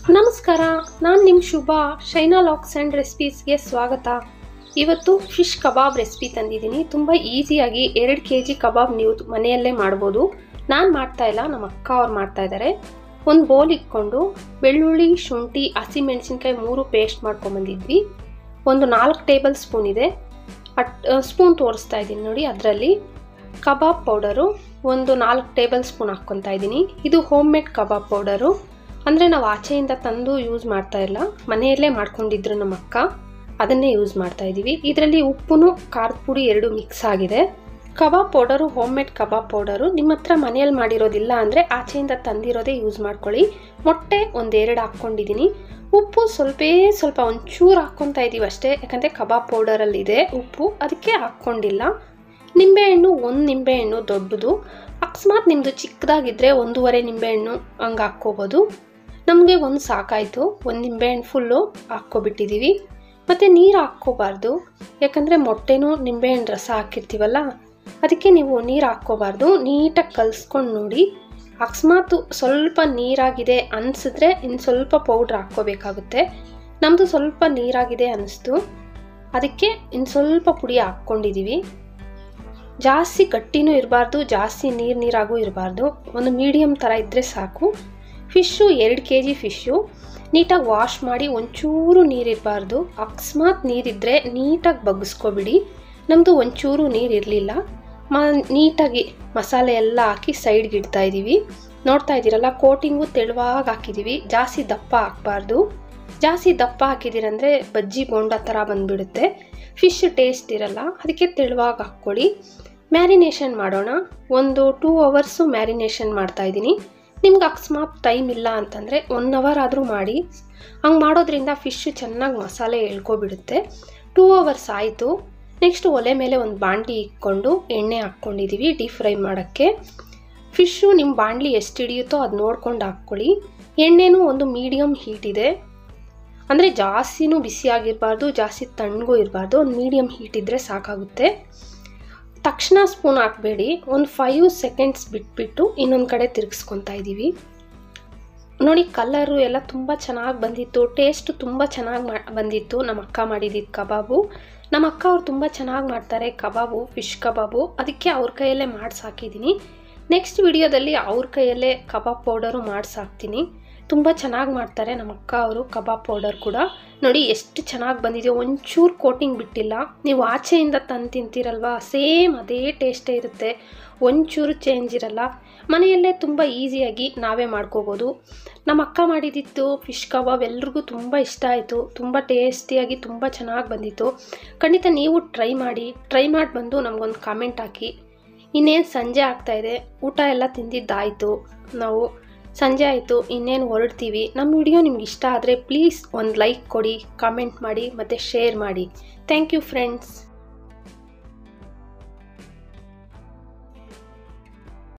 ನಮಸ್ಕಾರ ನಾನು ನಿಮ್ಮ ಶುಭ ಶೈನಾ ಲಾಕ್ಸ್ ಆ್ಯಂಡ್ ರೆಸಿಪೀಸ್ಗೆ ಸ್ವಾಗತ ಇವತ್ತು ಫಿಶ್ ಕಬಾಬ್ ರೆಸಿಪಿ ತಂದಿದ್ದೀನಿ ತುಂಬ ಈಸಿಯಾಗಿ ಎರಡು ಕೆ ಜಿ ಕಬಾಬ್ ನೀವು ಮನೆಯಲ್ಲೇ ಮಾಡ್ಬೋದು ನಾನು ಮಾಡ್ತಾ ಇಲ್ಲ ನಮ್ಮ ಅಕ್ಕ ಅವ್ರು ಮಾಡ್ತಾ ಇದ್ದಾರೆ ಒಂದು ಬೌಲ್ ಇಟ್ಕೊಂಡು ಬೆಳ್ಳುಳ್ಳಿ ಶುಂಠಿ ಹಸಿಮೆಣಸಿನ್ಕಾಯಿ ಮೂರು ಪೇಸ್ಟ್ ಮಾಡ್ಕೊಂಬಂದಿದ್ವಿ ಒಂದು ನಾಲ್ಕು ಟೇಬಲ್ ಸ್ಪೂನ್ ಇದೆ ಅಟ್ ಸ್ಪೂನ್ ತೋರಿಸ್ತಾ ಇದ್ದೀನಿ ನೋಡಿ ಅದರಲ್ಲಿ ಕಬಾಬ್ ಪೌಡರು ಒಂದು ನಾಲ್ಕು ಟೇಬಲ್ ಸ್ಪೂನ್ ಹಾಕ್ಕೊತಾ ಇದ್ದೀನಿ ಇದು ಹೋಮ್ ಮೇಡ್ ಕಬಾಬ್ ಪೌಡರು ಅಂದರೆ ನಾವು ಆಚೆಯಿಂದ ತಂದು ಯೂಸ್ ಮಾಡ್ತಾ ಇಲ್ಲ ಮನೆಯಲ್ಲೇ ಮಾಡ್ಕೊಂಡಿದ್ರು ನಮ್ಮ ಅಕ್ಕ ಅದನ್ನೇ ಯೂಸ್ ಮಾಡ್ತಾ ಇದ್ದೀವಿ ಇದರಲ್ಲಿ ಉಪ್ಪು ಖಾರದ ಪುಡಿ ಎರಡು ಮಿಕ್ಸ್ ಆಗಿದೆ kebab powder home made kebab powder ನಿಮ್ಮ ಹತ್ರ ಮನೆಯಲ್ಲಿ ಮಾಡಿರೋದಿಲ್ಲ ಅಂದರೆ ಆಚೆಯಿಂದ ತಂದಿರೋದೇ ಯೂಸ್ ಮಾಡ್ಕೊಳ್ಳಿ ಮೊಟ್ಟೆ ಒಂದೆರಡು ಹಾಕ್ಕೊಂಡಿದ್ದೀನಿ ಉಪ್ಪು ಸ್ವಲ್ಪೇ ಸ್ವಲ್ಪ ಒಂಚೂರು ಹಾಕ್ಕೊತಾ ಇದ್ದೀವಿ ಅಷ್ಟೇ ಯಾಕಂದರೆ ಕಬಾಬ್ ಪೌಡರಲ್ಲಿದೆ ಉಪ್ಪು ಅದಕ್ಕೆ ಹಾಕ್ಕೊಂಡಿಲ್ಲ ನಿಂಬೆಹಣ್ಣು ಒಂದು ನಿಂಬೆಹಣ್ಣು ದೊಡ್ಡದು ಅಕಸ್ಮಾತ್ ನಿಮ್ಮದು ಚಿಕ್ಕದಾಗಿದ್ದರೆ ಒಂದೂವರೆ ನಿಂಬೆಹಣ್ಣು ಹಂಗೆ ಹಾಕ್ಕೋಬೋದು ನಮಗೆ ಒಂದು ಸಾಕಾಯಿತು ಒಂದು ನಿಂಬೆಹಣ್ಣು ಫುಲ್ಲು ಹಾಕ್ಕೊಬಿಟ್ಟಿದ್ದೀವಿ ಮತ್ತು ನೀರು ಹಾಕ್ಕೋಬಾರ್ದು ಯಾಕಂದರೆ ಮೊಟ್ಟೆನೂ ನಿಂಬೆಹಣ್ಣು ರಸ ಹಾಕಿರ್ತೀವಲ್ಲ ಅದಕ್ಕೆ ನೀವು ನೀರು ಹಾಕ್ಕೋಬಾರ್ದು ನೀಟಾಗಿ ಕಲಿಸ್ಕೊಂಡು ನೋಡಿ ಅಕಸ್ಮಾತು ಸ್ವಲ್ಪ ನೀರಾಗಿದೆ ಅನಿಸಿದ್ರೆ ಇನ್ನು ಸ್ವಲ್ಪ ಪೌಡ್ರ್ ಹಾಕ್ಕೋಬೇಕಾಗುತ್ತೆ ನಮ್ಮದು ಸ್ವಲ್ಪ ನೀರಾಗಿದೆ ಅನ್ನಿಸ್ತು ಅದಕ್ಕೆ ಇನ್ನು ಸ್ವಲ್ಪ ಪುಡಿ ಹಾಕ್ಕೊಂಡಿದ್ದೀವಿ ಜಾಸ್ತಿ ಗಟ್ಟಿನೂ ಇರಬಾರ್ದು ಜಾಸ್ತಿ ನೀರು ನೀರಾಗೂ ಇರಬಾರ್ದು ಒಂದು ಮೀಡಿಯಮ್ ಥರ ಇದ್ದರೆ ಸಾಕು ಫಿಶ್ಶು ಎರಡು ಕೆ ಜಿ ಫಿಶ್ಶು ನೀಟಾಗಿ ವಾಶ್ ಮಾಡಿ ಒಂಚೂರು ನೀರಿರಬಾರ್ದು ಅಕಸ್ಮಾತ್ ನೀರಿದ್ದರೆ ನೀಟಾಗಿ ಬಗ್ಗಿಸ್ಕೊಬಿಡಿ ನಮ್ಮದು ಒಂಚೂರು ನೀರು ಇರಲಿಲ್ಲ ಮ ನೀಟಾಗಿ ಮಸಾಲೆ ಎಲ್ಲ ಹಾಕಿ ಸೈಡ್ಗೆ ಇಡ್ತಾ ಇದ್ದೀವಿ ನೋಡ್ತಾ ಇದ್ದೀರಲ್ಲ ಕೋಟಿಂಗು ತೆಳುವಾಗಿ ಹಾಕಿದ್ದೀವಿ ಜಾಸ್ತಿ ದಪ್ಪ ಹಾಕಬಾರ್ದು ಜಾಸ್ತಿ ದಪ್ಪ ಹಾಕಿದ್ದೀರಂದರೆ ಬಜ್ಜಿ ಬೋಂಡ ಥರ ಬಂದುಬಿಡುತ್ತೆ ಫಿಶ್ ಟೇಸ್ಟ್ ಇರಲ್ಲ ಅದಕ್ಕೆ ತೆಳುವಾಗಿ ಹಾಕ್ಕೊಳ್ಳಿ ಮ್ಯಾರಿನೇಷನ್ ಮಾಡೋಣ ಒಂದು ಟೂ ಅವರ್ಸು ಮ್ಯಾರಿನೇಷನ್ ಮಾಡ್ತಾಯಿದ್ದೀನಿ ನಿಮ್ಗೆ ಅಕಸ್ಮಾತ್ ಟೈಮ್ ಇಲ್ಲ ಅಂತಂದರೆ ಒನ್ ಅವರ್ ಆದರೂ ಮಾಡಿ ಹಂಗೆ ಮಾಡೋದ್ರಿಂದ ಫಿಶ್ಶು ಚೆನ್ನಾಗಿ ಮಸಾಲೆ ಎಳ್ಕೊಬಿಡುತ್ತೆ ಟೂ ಅವರ್ಸ್ ಆಯಿತು ನೆಕ್ಸ್ಟ್ ಒಲೆ ಮೇಲೆ ಒಂದು ಬಾಣಲಿ ಇಟ್ಕೊಂಡು ಎಣ್ಣೆ ಹಾಕ್ಕೊಂಡಿದ್ದೀವಿ ಡೀಪ್ ಫ್ರೈ ಮಾಡೋಕ್ಕೆ ಫಿಶ್ಶು ನಿಮ್ಮ ಬಾಣಲಿ ಎಷ್ಟು ಹಿಡಿಯುತ್ತೋ ಅದು ನೋಡ್ಕೊಂಡು ಹಾಕ್ಕೊಳ್ಳಿ ಎಣ್ಣೆನೂ ಒಂದು ಮೀಡಿಯಮ್ ಹೀಟ್ ಇದೆ ಅಂದರೆ ಜಾಸ್ತಿನೂ ಬಿಸಿಯಾಗಿರಬಾರ್ದು ಜಾಸ್ತಿ ತಣ್ಣಗೂ ಇರಬಾರ್ದು ಒಂದು ಮೀಡಿಯಮ್ ಹೀಟ್ ಇದ್ದರೆ ಸಾಕಾಗುತ್ತೆ ತಕ್ಷಣ ಸ್ಪೂನ್ ಹಾಕಬೇಡಿ ಒಂದು ಫೈವ್ ಸೆಕೆಂಡ್ಸ್ ಬಿಟ್ಬಿಟ್ಟು ಇನ್ನೊಂದು ಕಡೆ ತಿರುಗಿಸ್ಕೊತಾ ಇದ್ದೀವಿ ನೋಡಿ ಕಲರು ಎಲ್ಲ ತುಂಬ ಚೆನ್ನಾಗಿ ಬಂದಿತ್ತು ಟೇಸ್ಟು ತುಂಬ ಚೆನ್ನಾಗಿ ಮಾ ಬಂದಿತ್ತು ನಮ್ಮ ಅಕ್ಕ ಮಾಡಿದ್ದಿದ್ದು ಕಬಾಬು ನಮ್ಮ ಅಕ್ಕ ಅವ್ರು ತುಂಬ ಚೆನ್ನಾಗಿ ಮಾಡ್ತಾರೆ ಕಬಾಬು ಫಿಶ್ ಕಬಾಬು ಅದಕ್ಕೆ ಅವ್ರ ಕೈಯಲ್ಲೇ ಮಾಡಿಸಾಕಿದ್ದೀನಿ ನೆಕ್ಸ್ಟ್ ವಿಡಿಯೋದಲ್ಲಿ ಅವ್ರ ಕೈಯಲ್ಲೇ ಕಬಾಬ್ ಪೌಡರು ಮಾಡಿಸಾಕ್ತೀನಿ ತುಂಬ ಚೆನ್ನಾಗಿ ಮಾಡ್ತಾರೆ ನಮ್ಮ ಅಕ್ಕ ಅವರು ಕಬಾಬ್ ಪೌಡರ್ ಕೂಡ ನೋಡಿ ಎಷ್ಟು ಚೆನ್ನಾಗಿ ಬಂದಿದೆ ಒಂಚೂರು ಕೋಟಿಂಗ್ ಬಿಟ್ಟಿಲ್ಲ ನೀವು ಆಚೆಯಿಂದ ತಂದು ತಿಂತೀರಲ್ವಾ ಸೇಮ್ ಅದೇ ಟೇಸ್ಟೇ ಇರುತ್ತೆ ಒಂಚೂರು ಚೇಂಜ್ ಇರಲ್ಲ ಮನೆಯಲ್ಲೇ ತುಂಬ ಈಸಿಯಾಗಿ ನಾವೇ ಮಾಡ್ಕೋಬೋದು ನಮ್ಮ ಅಕ್ಕ ಮಾಡಿದ್ದಿತ್ತು ಫಿಶ್ ಕಬಾಬ್ ಎಲ್ರಿಗೂ ತುಂಬ ಇಷ್ಟ ಆಯಿತು ತುಂಬ ಟೇಸ್ಟಿಯಾಗಿ ತುಂಬ ಚೆನ್ನಾಗಿ ಬಂದಿತ್ತು ಖಂಡಿತ ನೀವು ಟ್ರೈ ಮಾಡಿ ಟ್ರೈ ಮಾಡಿ ಬಂದು ನಮಗೊಂದು ಕಾಮೆಂಟ್ ಹಾಕಿ ಇನ್ನೇನು ಸಂಜೆ ಆಗ್ತಾಯಿದೆ ಊಟ ಎಲ್ಲ ತಿಂದಿದ್ದಾಯಿತು ನಾವು ಸಂಜೆ ಆಯಿತು ಇನ್ನೇನು ಹೊರಡ್ತೀವಿ ನಮ್ಮ ವಿಡಿಯೋ ನಿಮ್ಗೆ ಇಷ್ಟ ಆದರೆ ಪ್ಲೀಸ್ ಒಂದು ಲೈಕ್ ಕೊಡಿ ಕಾಮೆಂಟ್ ಮಾಡಿ ಮತ್ತು ಶೇರ್ ಮಾಡಿ ಥ್ಯಾಂಕ್ ಯು ಫ್ರೆಂಡ್ಸ್